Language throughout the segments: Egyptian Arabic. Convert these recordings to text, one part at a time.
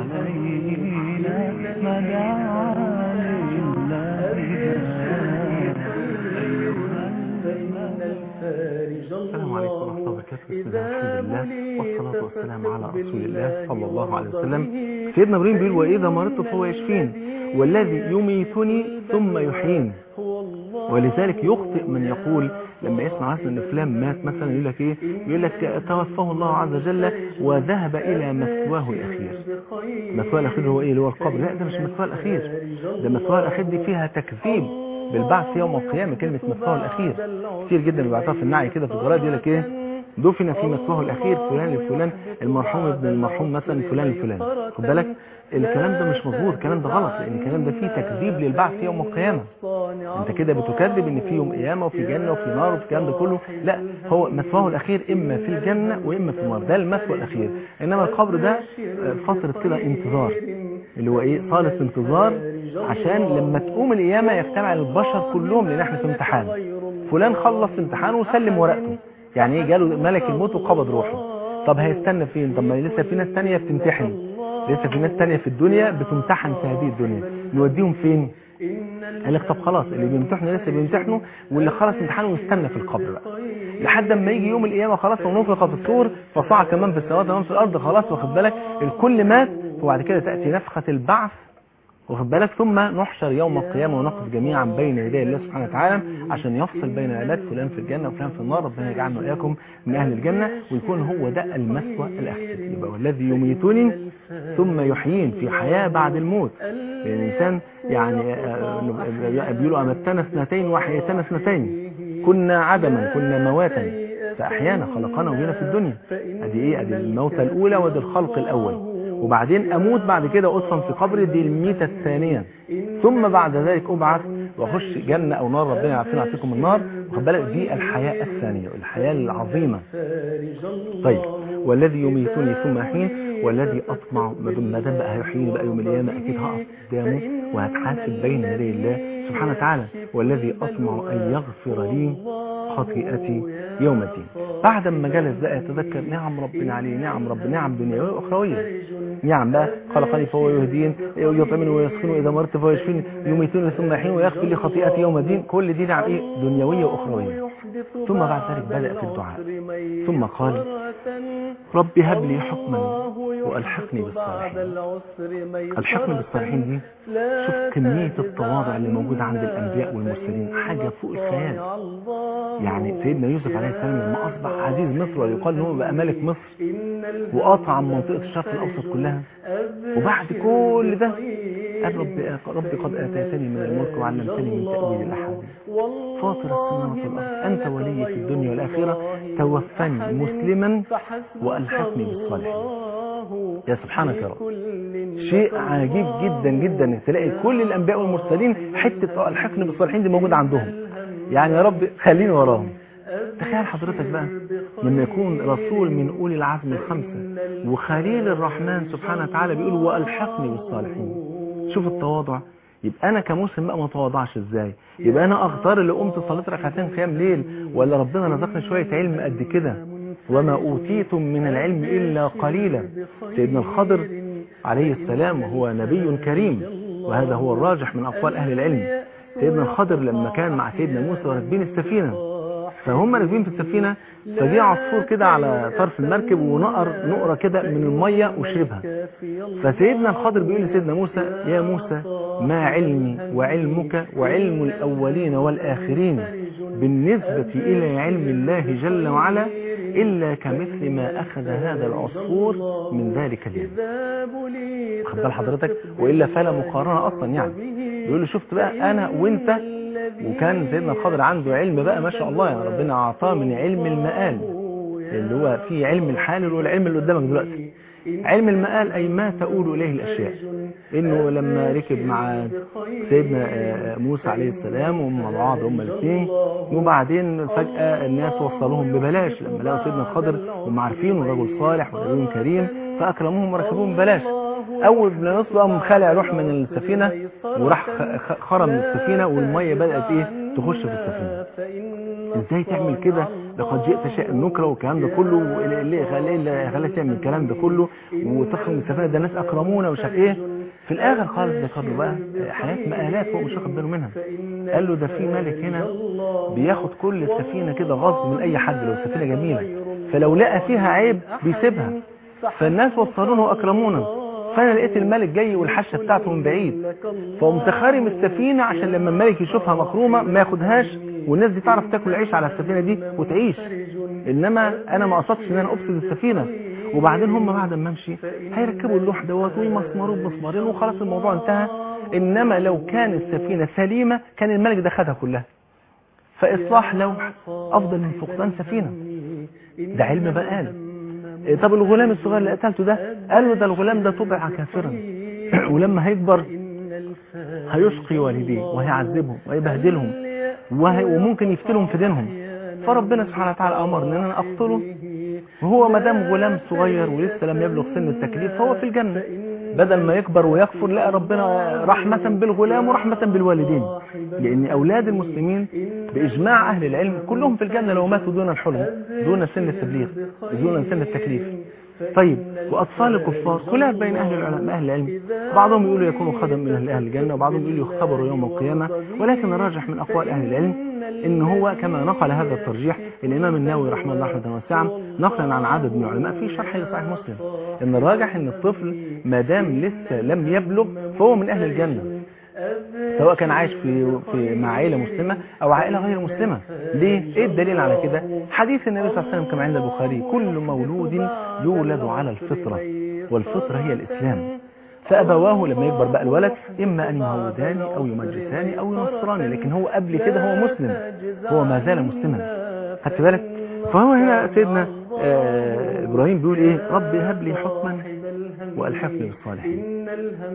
علينا مدعا لله السلام عليكم ورحمة الله وبركاته بسم الله الحمد لله والصلاة والسلام على رسول الله صلى الله عليه وسلم سيدنا ابراهيم بيقول وإذا مرضت فهو يشفين والذي يميتني ثم يحييني ولذلك يخطئ من يقول لما يسمع مثلا ان فلان مات مثلا يقول لك ايه يقول لك توفاه الله عز وجل وذهب الى مثواه الاخير مثواه الاخير هو ايه اللي هو القبر لا ده مش مثواه الاخير ده مثواه الاخير دي فيها تكذيب بالبعث يوم القيامة كلمة مثواه الأخير كتير جدا بيبعتها في النعي كده في الجرائد يقول لك إيه دفن في مثواه الأخير فلان لفلان المرحوم ابن المرحوم مثلا فلان لفلان خد بالك الكلام ده مش مظبوط الكلام ده غلط لأن الكلام ده فيه تكذيب للبعث يوم القيامة أنت كده بتكذب إن في يوم قيامة وفي جنة وفي نار وفي الكلام ده كله لا هو مثواه الأخير إما في الجنة وإما في النار ده المثوى الأخير إنما القبر ده فترة كده انتظار اللي هو إيه صالة انتظار عشان لما تقوم القيامة يجتمع البشر كلهم لان احنا في امتحان فلان خلص امتحانه وسلم ورقته يعني ايه جاله ملك الموت وقبض روحه طب هيستنى فين طب ما لسه في ناس تانية بتمتحن لسه في ناس تانية في الدنيا بتمتحن في هذه الدنيا نوديهم فين قال لك طب خلاص اللي بيمتحنوا لسه بيمتحنوا واللي خلص امتحانه يستنى في القبر بقى لحد اما يجي يوم القيامه خلاص ونفخ في الصور فصعد كمان في السماوات كمان في الارض خلاص واخد بالك الكل مات وبعد كده تاتي نفخه البعث واخد بالك ثم نحشر يوم القيامة ونقف جميعا بين يدي الله سبحانه وتعالى عشان يفصل بين عباد فلان في الجنة وفلان في النار ربنا يجعلنا وإياكم من أهل الجنة ويكون هو ده المثوى الأخير يبقى والذي يميتني ثم يحيين في حياة بعد الموت لأن الإنسان يعني بيقولوا أمتنا اثنتين وحيتنا اثنتين كنا عدما كنا مواتا فأحيانا خلقنا وجينا في الدنيا ادي ايه ادي الموتى الأولى ودي الخلق الأول وبعدين اموت بعد كده اصلا في قبري دي الميتة الثانية ثم بعد ذلك ابعث واخش جنة او نار ربنا يعافينا ويعافيكم النار واخد بالك دي الحياة الثانية الحياة العظيمة طيب والذي يميتني ثم يحيين والذي اطمع ما دام بقى هيحييني بقى يوم القيامة اكيد هقف قدامه وهتحاسب بين يدي الله سبحانه وتعالى والذي اطمع ان يغفر لي خطيئتي يوم الدين بعد ما جلس بقى يتذكر نعم ربنا عليه نعم رب نعم دنيوية وأخروية نعم بقى خلقني فهو يهدين يطعمني ويسخني إذا مرت فهو يشفيني يميتني ثم يحين ويغفر لي خطيئتي يوم الدين كل دي نعم إيه دنيوية وأخروية ثم بعد ذلك بدأ في الدعاء ثم قال رب هب لي حكما وألحقني بالصالحين الحقني بالصالحين دي شوف كمية التواضع اللي موجودة عند الأنبياء والمرسلين حاجة فوق الخيال يعني سيدنا يوسف عليه السلام لما أصبح عزيز مصر ويقال أنه بقى ملك مصر وقاطع عن منطقة الشرق الأوسط كلها وبعد كل ده قال رب, رب قد آتيتني من الملك وعلمتني من تأويل الأحاديث فاطر السماوات والأرض أنت ولي في الدنيا والآخرة توفني مسلما وألحقني بالصالحين يا سبحانك يا رب شيء عجيب جدا جدا تلاقي كل الأنبياء والمرسلين حتة ألحقني بالصالحين دي موجودة عندهم يعني يا رب خليني وراهم تخيل حضرتك بقى لما يكون رسول من أولي العزم الخمسة وخليل الرحمن سبحانه وتعالى بيقول وألحقني بالصالحين شوف التواضع يبقى أنا كمسلم بقى ما تواضعش إزاي يبقى أنا أختار اللي قمت صليت ركعتين قيام ليل ولا ربنا رزقني شوية علم قد كده وما أوتيتم من العلم إلا قليلا سيدنا الخضر عليه السلام وهو نبي كريم وهذا هو الراجح من أقوال أهل العلم سيدنا الخضر لما كان مع سيدنا موسى راكبين السفينة فهم راكبين في السفينة فجاء عصفور كده على طرف المركب ونقر نقرة كده من المية وشربها فسيدنا الخضر بيقول لسيدنا موسى يا موسى ما علمي وعلمك وعلم الأولين والآخرين بالنسبة إلى علم الله جل وعلا إلا كمثل ما أخذ هذا العصفور من ذلك اليوم خد بال حضرتك وإلا فلا مقارنة أصلا يعني بيقول له شفت بقى أنا وإنت وكان سيدنا الخضر عنده علم بقى ما شاء الله يعني ربنا أعطاه من علم المآل اللي هو في علم الحال اللي هو العلم اللي قدامك دلوقتي علم المآل أي ما تؤول إليه الأشياء إنه لما ركب مع سيدنا موسى عليه السلام وهم مع بعض هم الاثنين وبعدين فجأة الناس وصلوهم ببلاش لما لقوا سيدنا الخضر هم عارفين رجل صالح ونبي كريم فأكرموهم وركبوهم ببلاش أول ما نص قام خلع روح من السفينة وراح خرم من السفينة والمية بدأت إيه تخش في السفينة إزاي تعمل كده لقد جئت شيئا نكره والكلام ده كله اللي خلاه خلاه تعمل الكلام ده كله وتفهم السفينه ده ناس اكرمونا ومش عارف ايه في الاخر خالص ذكر له بقى حاجات مقالات هو مش واخد باله منها قال له ده في ملك هنا بياخد كل السفينه كده غصب من اي حد لو السفينه جميله فلو لقى فيها عيب بيسيبها فالناس وصلونا واكرمونا فانا لقيت الملك جاي والحشه بتاعته من بعيد فقمت خارم السفينه عشان لما الملك يشوفها مخرومه ما ياخدهاش والناس دي تعرف تاكل عيش على السفينه دي وتعيش انما انا ما قصدتش ان انا افسد السفينه وبعدين هم بعد ما امشي هيركبوا اللوح دوت ويمسمروه بمسمارين وخلاص الموضوع انتهى انما لو كان السفينه سليمه كان الملك ده خدها كلها فاصلاح لوح افضل من فقدان سفينه ده علم بقال طب الغلام الصغير اللي قتلته ده قال له ده الغلام ده طبع كافرا ولما هيكبر هيشقي والديه وهيعذبهم ويبهدلهم وهي وممكن يفتلهم في دينهم فربنا سبحانه وتعالى امرني ان انا اقتله وهو ما دام غلام صغير ولسه لم يبلغ سن التكليف فهو في الجنه بدل ما يكبر ويكفر لا ربنا رحمة بالغلام ورحمة بالوالدين لأن أولاد المسلمين بإجماع أهل العلم كلهم في الجنة لو ماتوا دون الحلم دون سن التبليغ دون سن التكليف طيب وأطفال الكفار كلها بين أهل العلماء أهل العلم بعضهم يقولوا يكونوا خدم من أهل الجنة وبعضهم يقولوا يختبروا يوم القيامة ولكن الراجح من أقوال أهل العلم إن هو كما نقل هذا الترجيح الإمام النووي رحمه الله رحمة واسعة نقلا عن عدد من العلماء في شرح صحيح مسلم إن الراجح إن الطفل ما دام لسه لم يبلغ فهو من أهل الجنة سواء كان عايش في, في مع عائلة مسلمة أو عائلة غير مسلمة ليه؟ إيه الدليل على كده؟ حديث النبي صلى الله عليه وسلم كما عند البخاري كل مولود يولد على الفطرة والفطرة هي الإسلام فأبواه لما يكبر بقى الولد إما أن يهوداني أو يمجساني أو ينصراني لكن هو قبل كده هو مسلم هو ما زال مسلما خدت بالك فهو هنا سيدنا آه إبراهيم بيقول إيه ربي هب لي حكما وألحقني بالصالحين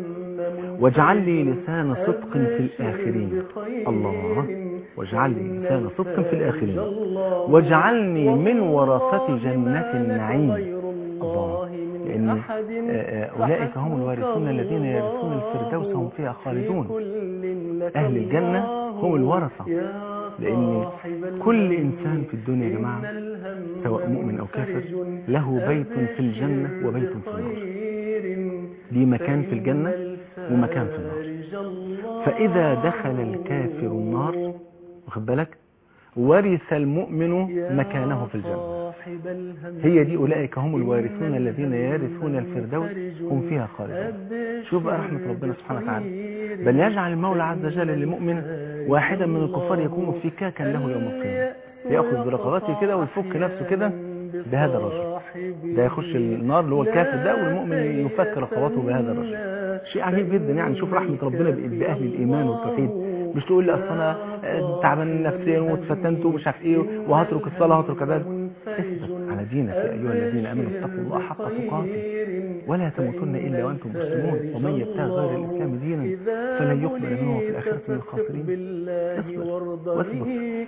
واجعل لي لسان صدق في الآخرين الله واجعل لي لسان صدق في الآخرين واجعلني من ورثة جنة النعيم الله لأن أولئك هم الوارثون الذين يرثون الفردوس هم فيها خالدون أهل الجنة هم الورثة لأن كل إنسان في الدنيا يا جماعة سواء مؤمن أو كافر له بيت في الجنة وبيت في النار ليه مكان في الجنة ومكان في النار فإذا دخل الكافر النار واخد بالك ورث المؤمن مكانه في الجنة هي دي أولئك هم الوارثون الذين يرثون الفردوس هم فيها خالدون شوف بقى رحمة ربنا سبحانه وتعالى بل يجعل المولى عز وجل للمؤمن واحدا من الكفار يكون فكاكا له يوم القيامة يأخذ برقبته كده ويفك نفسه كده بهذا الرجل ده يخش النار اللي هو الكافر ده والمؤمن يفك رقبته بهذا الرجل شيء عجيب جدا يعني شوف رحمة ربنا بأهل الإيمان والتوحيد مش تقول لي اصل انا تعبان نفسيا واتفتنت ومش عارف ايه وهترك الصلاه وهترك عباده اثبت على دينك يا ايها الذين امنوا اتقوا الله حق تقاته ولا تموتن الا وانتم مسلمون ومن يبتغي غير الاسلام دينا فلن يقبل منه في الاخره من الخاسرين اصبر واثبت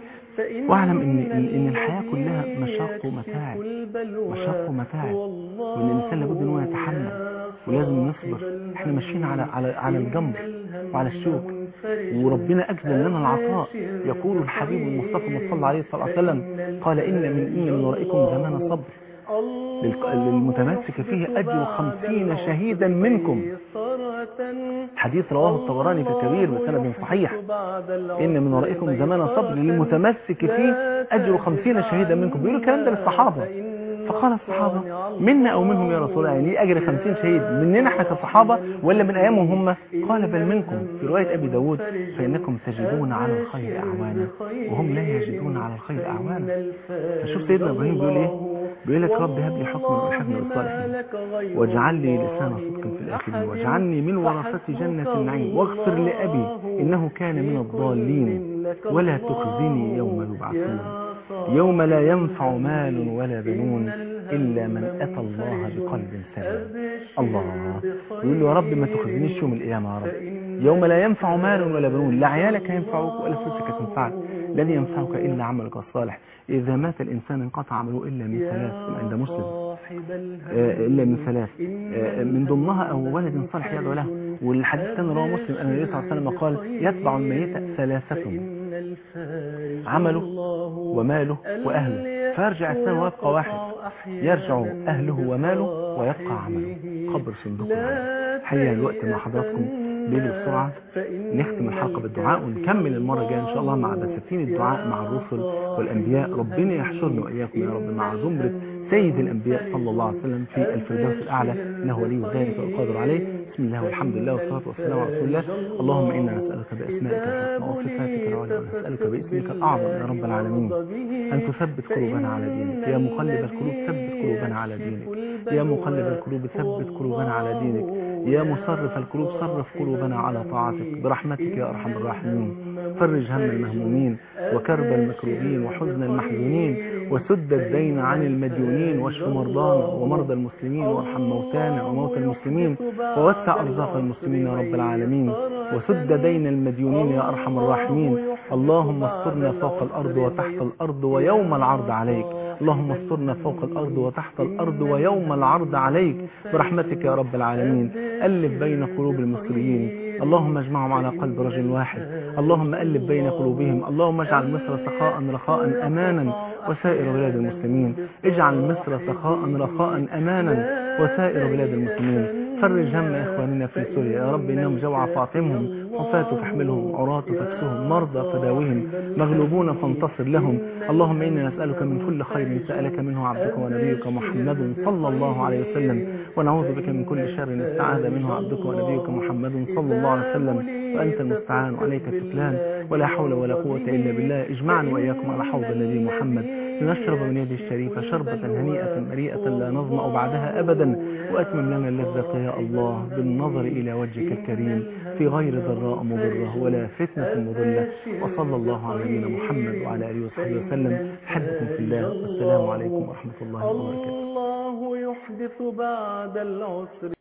واعلم ان ان الحياه كلها مشاق ومتاعب مشاق ومتاعب وان الانسان لابد ان هو يتحمل ولازم نصبر احنا ماشيين على على على الجمر وعلى الشوك وربنا أجزل لنا العطاء يقول الحبيب المصطفى صلى عليه الصلاة والسلام قال إن من إن من ورائكم زمان صبر للمتمسك فيه أجر خمسين شهيدا منكم حديث رواه الطبراني في الكبير بسند صحيح إن من ورائكم زمان صبر للمتمسك فيه أجر خمسين شهيدا منكم بيقولوا الكلام ده للصحابة فقال الصحابة منا أو منهم يا رسول الله يعني أجر خمسين شهيد مننا احنا كصحابة ولا من أيامهم هم قال بل منكم في رواية أبي داود فإنكم تجدون على الخير أعوانا وهم لا يجدون على الخير أعوانا فشوف سيدنا إبراهيم بيقول إيه بيقول لك رب هب لي حكما والحكم بالصالحين واجعل لي لسان صدق في الآخرين واجعلني من ورثة جنة النعيم واغفر لأبي إنه كان من الضالين ولا تخزني يوم يبعثون يوم لا ينفع مال ولا بنون إلا من أتى الله بقلب سليم الله يقول له يا رب ما تخزنيش يوم القيامة يا رب يوم لا ينفع مال ولا بنون لا عيالك ينفعوك ولا فلوسك تنفعك لن ينفعك إلا عملك الصالح إذا مات الإنسان انقطع عمله إلا من ثلاث عند مسلم إلا من ثلاث من ضمنها أو ولد صالح يدعو له والحديث كان رواه مسلم أن النبي صلى الله عليه وسلم قال يتبع الميت ثلاثة عمله وماله وأهله فيرجع الإنسان ويبقى واحد يرجع أهله وماله ويبقى عمله قبر صندوق العمل حقيقة الوقت مع حضراتكم بيجي بسرعة نختم الحلقة بالدعاء ونكمل المرة الجاية إن شاء الله مع بساتين الدعاء مع الرسل والأنبياء ربنا يحشرنا وإياكم يا رب مع زمرة سيد الأنبياء صلى الله عليه وسلم في الفردوس الأعلى إنه ولي ذلك والقادر عليه بسم الله والحمد لله والصلاة والسلام على رسول الله اللهم إنا نسألك بأسمائك الحسنى وصفاتك العلى ونسألك باسمك الأعظم يا رب العالمين أن تثبت قلوبنا على دينك يا مقلب القلوب ثبت قلوبنا على دينك يا مقلب القلوب ثبت قلوبنا على دينك يا مصرف القلوب صرف قلوبنا على طاعتك برحمتك يا أرحم الراحمين فرج هم المهمومين وكرب المكروبين وحزن المحزونين وسد الدين عن المديونين واشف مرضانا ومرضى المسلمين وارحم موتانا وموتى المسلمين ووسع أرزاق المسلمين يا رب العالمين وسد دين المديونين يا أرحم الراحمين اللهم استرنا فوق الأرض وتحت الأرض ويوم العرض عليك اللهم استرنا فوق الأرض وتحت الأرض ويوم العرض عليك برحمتك يا رب العالمين ألف بين قلوب المصريين اللهم اجمعهم على قلب رجل واحد اللهم ألف بين قلوبهم اللهم اجعل مصر سخاء رخاء أمانا وسائر بلاد المسلمين اجعل مصر سخاء رخاء أمانا وسائر بلاد المسلمين فرج هم إخواننا في سوريا يا رب إنهم جوع فاطمهم وفاة فاحملهم عراة فاكسهم مرضى فداوهم مغلوبون فانتصر لهم اللهم إنا نسألك من كل خير سألك منه عبدك ونبيك محمد صلى الله عليه وسلم ونعوذ بك من كل شر استعاذ منه عبدك ونبيك محمد صلى الله عليه وسلم وأنت المستعان وعليك التكلان ولا حول ولا قوة إلا بالله اجمعنا وإياكم على حوض النبي محمد لنشرب من يده الشريفة شربة هنيئة مريئة لا نظمأ بعدها أبدا وأتمم لنا اللذة يا الله بالنظر إلى وجهك الكريم في غير ضراء مضرة ولا فتنة مضلة وصلى الله على نبينا محمد وعلى آله وصحبه وسلم حبكم في الله والسلام عليكم ورحمة الله وبركاته الله يحدث بعد العسر